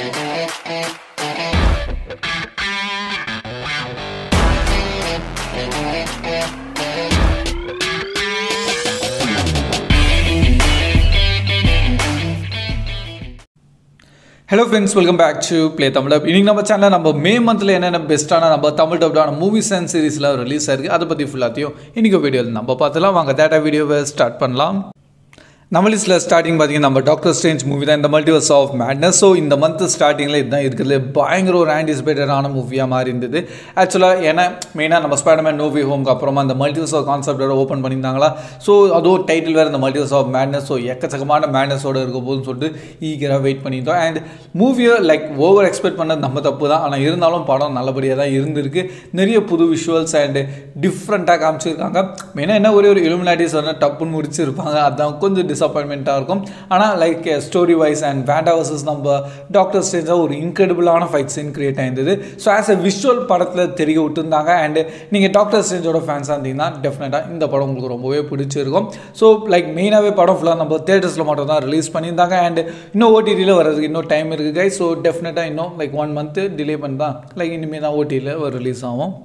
hello friends welcome back to Play Tamil இன்னைக்கு நம்ம சேனலில் நம்ம மே மந்தில் என்னென்ன பெஸ்ட்டான நம்ம தமிழ் டப்டான மூவிஸ் அண்ட் சீரிஸில் ரிலீஸ் ஆயிருக்கு அதை பற்றி ஃபுல்லாத்தையும் இன்றைக்கி வீடியோவில் நம்ம பார்த்துலாம் வாங்க டேட்டா வீடியோவை ஸ்டார்ட் பண்ணலாம் நம்ம லிஸ்ட்டில் ஸ்டார்டிங் பார்த்தீங்கன்னா நம்ம டாக்டர் ஸ்டேஞ்ச் மூவி தான் இந்த மல்டிவர்ஸ் ஆஃப் மேட்னஸ் ஸோ இந்த மந்த் ஸ்டார்டிங்கில் இதுதான் இருக்கிறது பயங்கர ஒரு ஆன்டிசிபேட்டடான மூவியாக மாறி இருந்தது ஆக்சுவலாக ஏன்னா மெயினாக நம்ம ஸ்பைடர்மேன் நோவி ஹோம்க்கு அப்புறமா அந்த மல்டிவர்ஸ் ஆஃப் கான்செப்டோட ஓப்பன் பண்ணியிருந்தாங்களா ஸோ அதுவும் டைட்டில் வேறு இந்த மல்டிவர்ஸ் ஆஃப் மேட்னஸ் ஸோ எக்கச்சக்கமான மேட்னஸோட இருக்க போதுன்னு சொல்லிட்டு ஈகராக வெயிட் பண்ணியிருந்தோம் அண்ட் மூவியை லைக் ஓவர் எக்ஸ்பெக்ட் பண்ணது நம்ம தப்பு தான் ஆனால் இருந்தாலும் படம் நல்லபடியாக தான் இருந்திருக்கு நிறைய புது விஷுவல்ஸ் அண்டு டிஃப்ரெண்ட்டாக காமிச்சிருக்காங்க மெயினாக என்ன ஒரே ஒரு இலுமினாட்டிஸ் வந்து டப்புன்னு முடிச்சிருப்பாங்க அதான் கொஞ்சம் டிசப்பாயின்மெண்ட்டாக இருக்கும் ஆனால் like story wise and Wanda versus நம்ம டாக்டர் ஸ்டேஞ்சாக ஒரு இன்க்ரெடிபிளான ஃபைட் சீன் கிரியேட் ஆயிருந்தது ஸோ ஆஸ் எ விஷுவல் படத்தில் தெரிய விட்டுருந்தாங்க அண்டு நீங்கள் டாக்டர் ஸ்டேஞ்சோட ஃபேன்ஸாக இருந்தீங்கன்னா டெஃபினட்டாக இந்த படம் உங்களுக்கு ரொம்பவே பிடிச்சிருக்கும் ஸோ லைக் மெயினாகவே படம் ஃபுல்லாக நம்ம தேட்டர்ஸில் மட்டும் தான் ரிலீஸ் பண்ணியிருந்தாங்க அண்ட் இன்னும் ஓடிடியில் வர்றதுக்கு இன்னும் டைம் இருக்குது கை ஸோ டெஃபினட்டாக இன்னும் லைக் ஒன் மந்த்து டிலே பண்ணி தான் லைக் இனிமேல் தான் ஓடிடியில் ரிலீஸ் ஆகும்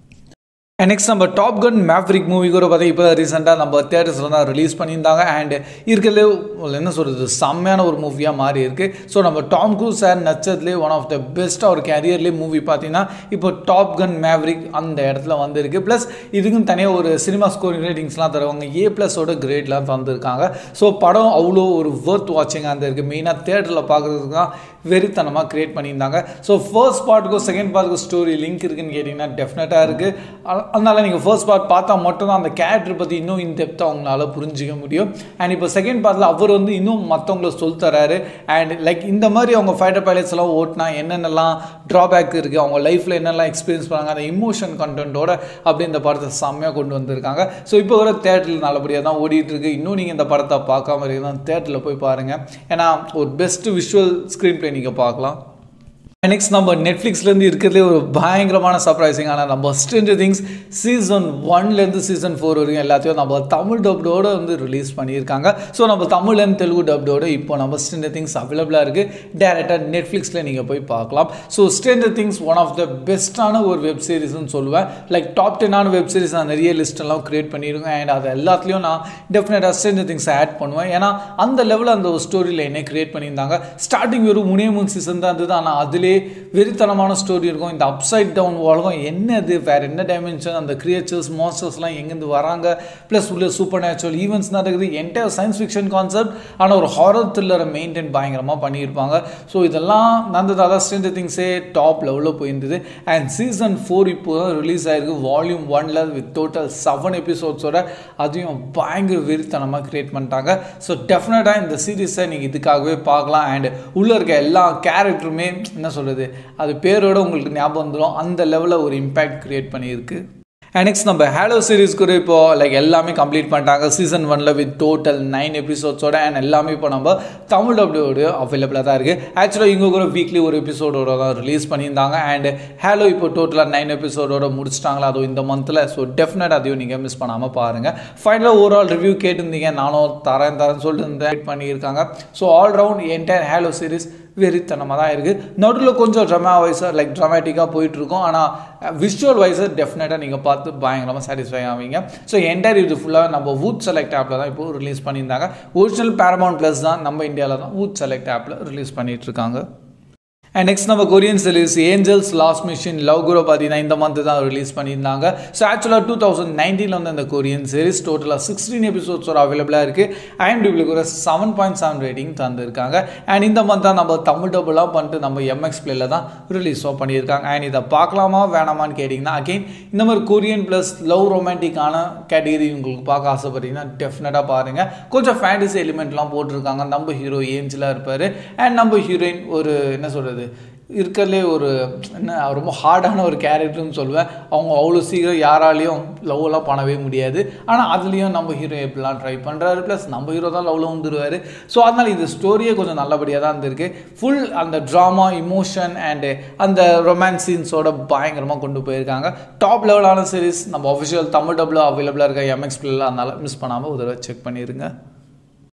அண்ட் நெக்ஸ்ட் நம்ம டாப் கன் மேஃப்ரிக் மூவி கூட பார்த்தா இப்போ ரீசெண்டாக நம்ம தேட்டர்ஸில் தான் ரிலீஸ் பண்ணியிருந்தாங்க அண்ட் இருக்கிறதுலே என்ன சொல்கிறது செம்மையான ஒரு மூவியாக மாறி இருக்குது ஸோ நம்ம டாம் க்ரூஸ் சார் நச்சதுலேயே ஒன் ஆஃப் த பெஸ்ட்டாக ஒரு கேரியர்லேயே மூவி பார்த்தீங்கன்னா இப்போ டாப் கன் மேவ்ரிக் அந்த இடத்துல வந்திருக்கு ப்ளஸ் இதுக்குன்னு தனியாக ஒரு சினிமா ஸ்கோரிங் ரேட்டிங்ஸ்லாம் தருவாங்க ஏ ப்ளஸோட கிரேட்லாம் தந்திருக்காங்க ஸோ படம் அவ்வளோ ஒரு ஒர்த் வாட்சிங்காக இருந்திருக்கு மெயினாக தேட்டரில் பார்க்குறதுக்கு தான் வெறித்தனமாக க்ரியேட் பண்ணியிருந்தாங்க ஸோ ஃபர்ஸ்ட் பார்ட்டுக்கும் செகண்ட் பார்ட்டுக்கும் ஸ்டோரி லிங்க் இருக்குன்னு கேட்டிங்கன்னா டெஃபினட்டாக இருக்குது அதனால் நீங்கள் ஃபர்ஸ்ட் பார்ட் பார்த்தா மட்டும்தான் அந்த கேரக்டர் பற்றி இன்னும் இன் டெப்த்தாக அவங்களால புரிஞ்சிக்க முடியும் அண்ட் இப்போ செகண்ட் பார்ட்டில் அவர் வந்து இன்னும் மற்றவங்கள சொல் தராரு அண்ட் லைக் இந்த மாதிரி அவங்க ஃபைட்டர் பைலட்ஸ் எல்லாம் ஓட்டினா என்னென்னலாம் ட்ராபேக் இருக்குது அவங்க லைஃப்பில் என்னெல்லாம் எக்ஸ்பீரியன்ஸ் பண்ணாங்க அந்த இமோஷன் கண்டென்ட்டோட அப்படி இந்த படத்தை செம்மையாக கொண்டு வந்திருக்காங்க ஸோ இப்போ வர தேட்டரில் நல்லபடியாக தான் ஓடிட்டு இருக்கு இன்னும் நீங்கள் இந்த படத்தை பார்க்காம இருக்கீங்கன்னா தேட்டரில் போய் பாருங்கள் ஏன்னா ஒரு பெஸ்ட் விஷுவல் ஸ்க்ரீன் ப்ளே நீங்கள் பார்க்கலாம் நெக்ஸ்ட் நம்ம நெட்ஃப்ளிக்ஸ்லேருந்து இருக்கிறதுலே ஒரு பயங்கரமான சர்ப்ரைசிங்கான நம்ம ஸ்ட்ரெஞ்சர் திங்ஸ் சீசன் ஒன்லேருந்து சீசன் ஃபோர் வரைக்கும் எல்லாத்தையும் நம்ம தமிழ் டப்டோடு வந்து ரிலீஸ் பண்ணியிருக்காங்க ஸோ நம்ம தமிழ் அண்ட் தெலுங்கு டப்டோடு இப்போ நம்ம ஸ்ட்ரெஞ்சர் திங்ஸ் அவைலபிளாக இருக்குது டேரெக்டாக நெட்ஃப்ளிக்ஸில் நீங்கள் போய் பார்க்கலாம் so Stranger Things one of the பெஸ்ட்டான ஒரு வெப் சீரிஸ்னு சொல்லுவேன் லைக் டாப் டென்னான வெப் சீரிஸ் நான் நிறைய லிஸ்ட்டெல்லாம் க்ரியேட் பண்ணியிருக்கேன் அண்ட் அது எல்லாத்துலேயும் நான் டெஃபினட்டாக ஸ்ட்ரெஞ்சர் திங்ஸ் ஆட் பண்ணுவேன் ஏன்னா அந்த லெவலில் அந்த ஒரு ஸ்டோரி லைனே க்ரியேட் பண்ணியிருந்தாங்க ஸ்டார்டிங் வெறும் மூணே மூணு சீசன் தான் இருந்தது ஆனால் அதிலே வெறித்தனமான ஸ்டோரி இருக்கும் இந்த அப்சைட் டவுன் உலகம் என்னது வேறு என்ன டைமென்ஷன் அந்த கிரியேச்சர்ஸ் மாஸ்டர்ஸ்லாம் எங்கேருந்து வராங்க ப்ளஸ் உள்ள சூப்பர் நேச்சுரல் ஈவெண்ட்ஸ் நடக்குது என்டையர் சயின்ஸ் ஃபிக்ஷன் கான்செப்ட் ஆனால் ஒரு ஹாரர் த்ரில்லரை மெயின்டைன் பயங்கரமாக பண்ணியிருப்பாங்க ஸோ இதெல்லாம் நடந்ததால் ஸ்ட்ரெஞ்சர் திங்ஸே டாப் லெவலில் போயிருந்தது அண்ட் சீசன் ஃபோர் இப்போ தான் ரிலீஸ் ஆயிருக்கு வால்யூம் ஒனில் வித் டோட்டல் செவன் எபிசோட்ஸோட அதையும் பயங்கர வெறித்தனமாக க்ரியேட் பண்ணிட்டாங்க ஸோ டெஃபினட்டாக இந்த சீரீஸை நீங்கள் இதுக்காகவே பார்க்கலாம் அண்ட் உள்ளே இருக்க எல்லா கேரக்டருமே என்ன சொல்கிறது அது பேரோட உங்களுக்கு ஞாபகம் வந்துடும் அந்த லெவலில் ஒரு இம்பேக்ட் க்ரியேட் பண்ணியிருக்கு அண்ட் நெக்ஸ்ட் நம்ம ஹேலோ சீரிஸ் கூட இப்போ லைக் எல்லாமே கம்ப்ளீட் பண்ணிட்டாங்க சீசன் ஒனில் வித் டோட்டல் நைன் எபிசோட்ஸோட அண்ட் எல்லாமே இப்போ நம்ம தமிழ் டப்டியோட அவைலபிளாக தான் இருக்குது ஆக்சுவலாக இங்கே கூட வீக்லி ஒரு எபிசோடோட தான் ரிலீஸ் பண்ணியிருந்தாங்க அண்ட் ஹேலோ இப்போ டோட்டலாக நைன் எபிசோடோட முடிச்சிட்டாங்களா அதுவும் இந்த மந்தில் ஸோ டெஃபினட் அதையும் நீங்கள் மிஸ் பண்ணாமல் பாருங்கள் ஃபைனலாக ஓவரால் ரிவ்யூ கேட்டிருந்தீங்க நானும் தரேன் தரேன் சொல்லிட்டு இருந்தேன் பண்ணியிருக்காங்க so all round entire Halo series வெறித்தனமாக தான் இருக்குது நடுவில் கொஞ்சம் ட்ரமா வைஸாக லைக் ட்ராமேட்டிக்காக போயிட்டுருக்கோம் ஆனால் விஷுவல் வைஸாக டெஃபினட்டாக நீங்கள் பார்த்து பயங்கரமாக சாட்டிஸ்ஃபை ஆவீங்க ஸோ என்டையர் இது ஃபுல்லாக நம்ம வூட் செலக்ட் ஆப்பில் தான் இப்போ ரிலீஸ் பண்ணியிருந்தாங்க ஒரிஜினல் பேரமௌண்ட் ப்ளஸ் தான் நம்ம இந்தியாவில் தான் வூட் செலக்ட் ஆப்பில் ரிலீஸ் பண்ணிகிட்ருக்காங்க அண்ட் நெக்ஸ்ட் நம்ம Korean series Angels Last Mission Love குரோ பார்த்தீங்கன்னா இந்த மந்த் தான் ரிலீஸ் பண்ணியிருந்தாங்க ஸோ ஆக்சுவலாக டூ தௌசண்ட் நைன்டீனில் வந்து அந்த கொரியன் சீரிஸ் டோட்டலாக சிக்ஸ்டீன் எபிசோட்ஸ் ஒரு அவைலபிளாக இருக்குது ஐஎம்டிபியில் கூட செவன் பாயிண்ட் செவன் ரேட்டிங் தந்திருக்காங்க அண்ட் இந்த மந்த் தான் நம்ம தமிழ் டபுளாக பண்ணிட்டு நம்ம எம்எக்ஸ் பிளேல தான் ரிலீஸோ பண்ணியிருக்காங்க அண்ட் இதை பார்க்கலாமா வேணாமான்னு கேட்டிங்கன்னா அகெயின் இந்த மாதிரி கொரியன் ப்ளஸ் லவ் ரொமான்டிக்கான கேட்டகரி உங்களுக்கு பார்க்க ஆசைப்பட்டீங்கன்னா டெஃபினட்டாக பாருங்கள் கொஞ்சம் ஃபேண்டசி எலிமெண்ட்லாம் போட்டிருக்காங்க நம்ம ஹீரோ ஏஞ்சலாக இருப்பார் அண்ட் நம்ம ஹீரோயின் ஒரு என்ன சொல்கிறது இருக்கிறதுலே ஒரு என்ன ரொம்ப ஹார்டான ஒரு கேரக்டர்னு சொல்லுவேன் அவங்க அவ்வளோ சீக்கிரம் யாராலையும் லவ்லாம் பண்ணவே முடியாது ஆனால் அதுலேயும் நம்ம ஹீரோ எப்படிலாம் ட்ரை பண்ணுறாரு ப்ளஸ் நம்ம ஹீரோ தான் லவ்வில் வந்துடுவார் ஸோ அதனால் இது ஸ்டோரியே கொஞ்சம் நல்லபடியாக தான் இருந்திருக்கு ஃபுல் அந்த ட்ராமா இமோஷன் அண்டு அந்த ரொமான்ஸ் சீன்ஸோட பயங்கரமாக கொண்டு போயிருக்காங்க டாப் லெவலான சீரிஸ் நம்ம அஃபிஷியல் தமிழ் டபுள் அவைலபிளாக இருக்க எம்எக்ஸ் பிள்ளைல அதனால் மிஸ் பண்ணாமல் ஒரு தடவை செக் பண்ணிடுங்க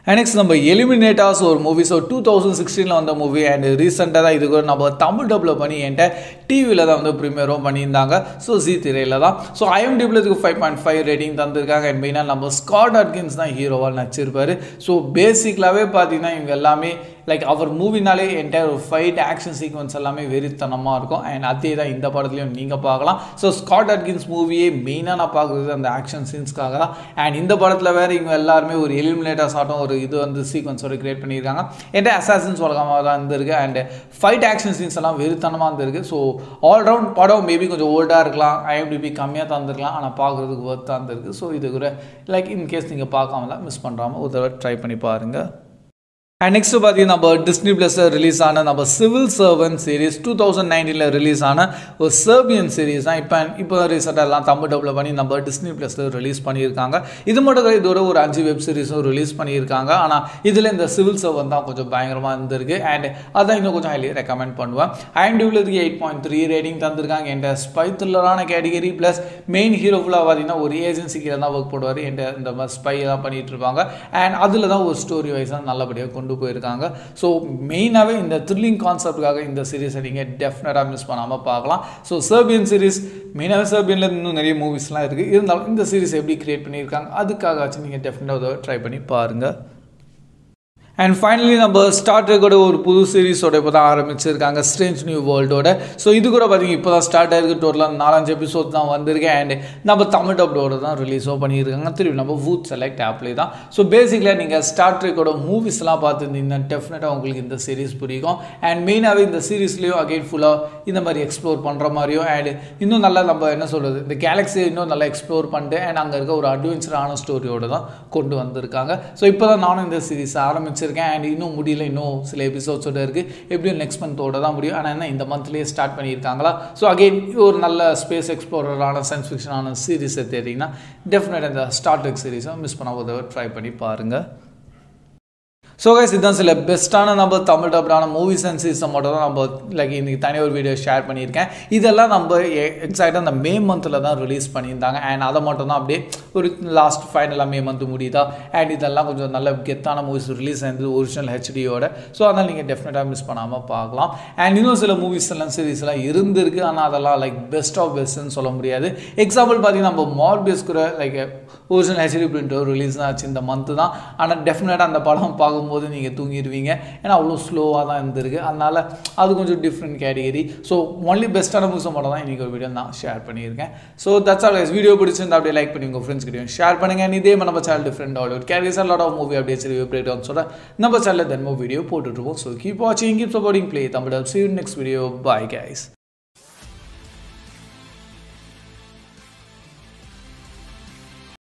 நெக்ஸ்ட் நம்ம எலிமினேட்டாஸ் ஒரு மூவி ஸோ டூ தௌசண்ட் சிக்ஸ்டீனில் வந்த மூவி அண்ட் ரீசெண்டாக தான் இது கூட நம்ம தமிழ் டப்பில் பண்ணி என்கிட்ட டிவியில் தான் வந்து ப்ரீமியரும் பண்ணியிருந்தாங்க ஸோ ஜி திரையில் தான் ஸோ ஐஎம்டிபியில் இதுக்கு ஃபைவ் பாயிண்ட் ஃபைவ் ரேட்டிங் தந்திருக்காங்க அண்ட் மெயினாக நம்ம ஸ்காட் அட்கின்ஸ் தான் ஹீரோவாக நடிச்சிருப்பாரு ஸோ பேசிக்கலாகவே பார்த்தீங்கன்னா இவங்க எல்லாமே லைக் அவர் மூவினாலே என்டையர் ஒரு ஃபைட் ஆக்ஷன் சீக்வன்ஸ் எல்லாமே வெறித்தனமாக இருக்கும் அண்ட் அதே தான் இந்த படத்துலையும் நீங்கள் பார்க்கலாம் ஸோ ஸ்காட் அட்கின்ஸ் மூவியே மெயினாக நான் பார்க்குறது அந்த ஆக்ஷன் சீன்ஸ்க்காக தான் அண்ட் இந்த படத்தில் வேறு இவங்க எல்லாருமே ஒரு எலிமினேட்டர்ஸ் ஆட்டம் ஒரு இது வந்து சீக்வன்ஸோட கிரியேட் பண்ணியிருக்காங்க என்கிட்ட அசாசின்ஸ் உலகமாக தான் இருந்திருக்கு அண்ட் ஃபைட் ஆக்ஷன் சீன்ஸ் எல்லாம் வெறித்தனமாக இருந்திருக்கு ஸோ ஆல்ரவுண்ட் படம் மேபி கொஞ்சம் ஓல்டாக இருக்கலாம் ஐஎம்டிபி கம்மியாக தந்துருக்கலாம் ஆனால் பார்க்குறதுக்கு ஒர்த்தாக இருந்திருக்கு ஸோ இது கூட லைக் இன்கேஸ் நீங்கள் பார்க்காமலாம் மிஸ் பண்ணுறாமல் ஒரு தடவை ட்ரை பண்ணி பாருங்கள் அண்ட் நெக்ஸ்ட் பார்த்தீங்கன்னா நம்ம டிஸ்னி ப்ளஸில் ரிலீஸ் ஆன நம்ம civil servant series two thousand நைன்டீனில் ரிலீஸ் ஆன ஒரு சர்பியன் சீரிஸ் தான் இப்போ இப்போ ரீசெண்டாக எல்லாம் தமிழ் டப்பில் பண்ணி நம்ம டிஸ்னி ப்ளஸில் ரிலீஸ் பண்ணியிருக்காங்க இது மட்டும் கிடையாது இதோட ஒரு அஞ்சு வெப் சீரிஸும் ரிலீஸ் பண்ணியிருக்காங்க ஆனால் இதில் இந்த சிவில் சர்வன் தான் கொஞ்சம் பயங்கரமாக இருந்திருக்கு அண்ட் அதான் இன்னும் கொஞ்சம் ஹைலி ரெக்கமெண்ட் பண்ணுவேன் ஐஎம்டிபியில் இதுக்கு எயிட் பாயிண்ட் த்ரீ ரேட்டிங் தந்திருக்காங்க என்கிட்ட ஸ்பை த்ரில்லரான கேட்டகரி ப்ளஸ் மெயின் ஹீரோ ஃபுல்லாக பார்த்தீங்கன்னா ஒரு ஏஜென்சிக்கு தான் ஒர்க் போடுவார் என்கிட்ட இந்த மாதிரி ஸ்பை எல்லாம் பண்ணிட்டு இருப்பாங்க அண்ட் அதில் தான் ஒரு ஸ்டோரி வைஸாக நல்லபடியாக கொண்டு கொண்டு போயிருக்காங்க ஸோ மெயினாகவே இந்த த்ரில்லிங் கான்செப்டுக்காக இந்த சீரிஸை நீங்கள் டெஃபினட்டாக மிஸ் பண்ணாமல் பார்க்கலாம் ஸோ சர்பியன் சீரிஸ் மெயினாகவே சர்பியனில் இன்னும் நிறைய மூவிஸ்லாம் இருக்குது இருந்தாலும் இந்த சீரிஸ் எப்படி கிரியேட் பண்ணியிருக்காங்க அதுக்காகச்சும் நீங்கள் டெஃபினட்டாக ட்ரை பண்ணி பாருங்கள் அண்ட் ஃபைனலி நம்ம ஸ்டார் ட்ரெக்கோட ஒரு புது சீரிஸோட இப்போ தான் ஆரம்பிச்சிருக்காங்க ஸ்ட்ரேஞ்ச் நியூ வேர்ல்டோட ஸோ இது கூட பார்த்தீங்க இப்போ தான் ஸ்டார்ட் ஆயிருக்கு டோட்டலாக நாலஞ்சு எபிசோட் தான் வந்திருக்கு அண்ட் நம்ம தமிழ் டப்டோட தான் ரிலீஸோ பண்ணியிருக்காங்க திருப்பி நம்ம வூத் செலக்ட் ஆப்லேயே தான் ஸோ பேசிக்கலாக நீங்கள் ஸ்டார் ட்ரெக்கோட மூவிஸ்லாம் பார்த்துருந்தீங்கன்னா டெஃபினட்டாக உங்களுக்கு இந்த சீரிஸ் பிடிக்கும் அண்ட் மெயினாகவே இந்த சீரிஸ்லேயும் அகைன் ஃபுல்லாக இந்த மாதிரி எக்ஸ்ப்ளோர் பண்ணுற மாதிரியும் அண்ட் இன்னும் நல்லா நம்ம என்ன சொல்கிறது இந்த கேலக்ஸியை இன்னும் நல்லா எக்ஸ்ப்ளோர் பண்ணிட்டு அண்ட் அங்கே இருக்க ஒரு அட்வென்ச்சரான ஸ்டோரியோட தான் கொண்டு வந்திருக்காங்க ஸோ இப்போ தான் நானும் இந்த சீரிஸ் ஆரம்பிச்சிருக்கேன் வச்சுருக்கேன் அண்ட் இன்னும் முடியல இன்னும் சில எபிசோட்ஸோட இருக்குது எப்படியும் நெக்ஸ்ட் மந்தோட தான் முடியும் ஆனால் என்ன இந்த மந்த்லேயே ஸ்டார்ட் பண்ணியிருக்காங்களா ஸோ அகெயின் ஒரு நல்ல ஸ்பேஸ் எக்ஸ்ப்ளோரரான சயின்ஸ் ஃபிக்ஷனான சீரிஸை தேடிங்கன்னா டெஃபினட் இந்த ஸ்டார் டெக் சீரிஸை மிஸ் பண்ண உதவ ட்ரை பண்ணி பாருங்கள் ஸோ கைஸ் இதுதான் சில பெஸ்ட்டான நம்ம தமிழ் டப்டான மூவிஸ் அண்ட் சீரிஸை மட்டும் தான் நம்ம லைக் இன்றைக்கி தனி ஒரு வீடியோ ஷேர் பண்ணியிருக்கேன் இதெல்லாம் நம்ம எக்ஸாக்டாக அந்த மே மந்தில் தான் ரிலீஸ் பண்ணியிருந்தாங்க அண்ட் அதை மட்டும் தான் அப்படியே ஒரு லாஸ்ட் ஃபைனலாக மே மந்த் முடியுதா அண்ட் இதெல்லாம் கொஞ்சம் நல்ல கெத்தான மூவிஸ் ரிலீஸ் ஆயிருந்தது ஒரிஜினல் ஹெச்டியோட ஸோ அதனால் நீங்கள் டெஃபினட்டாக மிஸ் பண்ணாமல் பார்க்கலாம் அண்ட் இன்னும் சில மூவிஸ் எல்லாம் சீரிஸ்லாம் இருந்திருக்கு ஆனால் அதெல்லாம் லைக் பெஸ்ட் ஆஃப் பெஸ்ட்னு சொல்ல முடியாது எக்ஸாம்பிள் பார்த்தீங்கன்னா நம்ம மார்பியஸ் கூட லைக் ஒரிஜினல் ஹெச்டி பிரிண்டோ ரிலீஸ் ஆச்சு இந்த மந்த்து தான் ஆனால் டெஃபினட்டாக அந்த படம் பார்க்கும் பார்க்கும்போது நீங்கள் தூங்கிடுவீங்க ஏன்னா அவ்வளோ ஸ்லோவாக தான் இருந்திருக்கு அதனால் அது கொஞ்சம் டிஃப்ரெண்ட் கேட்டகரி ஸோ ஒன்லி பெஸ்ட்டான மூவிஸை மட்டும் தான் இன்றைக்கி ஒரு வீடியோ நான் ஷேர் பண்ணியிருக்கேன் ஸோ தட்ஸ் ஆல் வீடியோ பிடிச்சிருந்தா அப்படியே லைக் பண்ணி உங்கள் ஃப்ரெண்ட்ஸ் கிட்டையும் ஷேர் பண்ணுங்கள் இதே நம்ம சேனல் டிஃப்ரெண்ட் ஆடியோ கேரிஸ் லாட் ஆஃப் மூவி அப்படியே சரி பிரேக் டவுன் சொல்ல நம்ம சேனலில் தென்மோ வீடியோ போட்டுட்ருக்கோம் ஸோ கீப் வாட்சிங் keep supporting Play Tamil see next video bye guys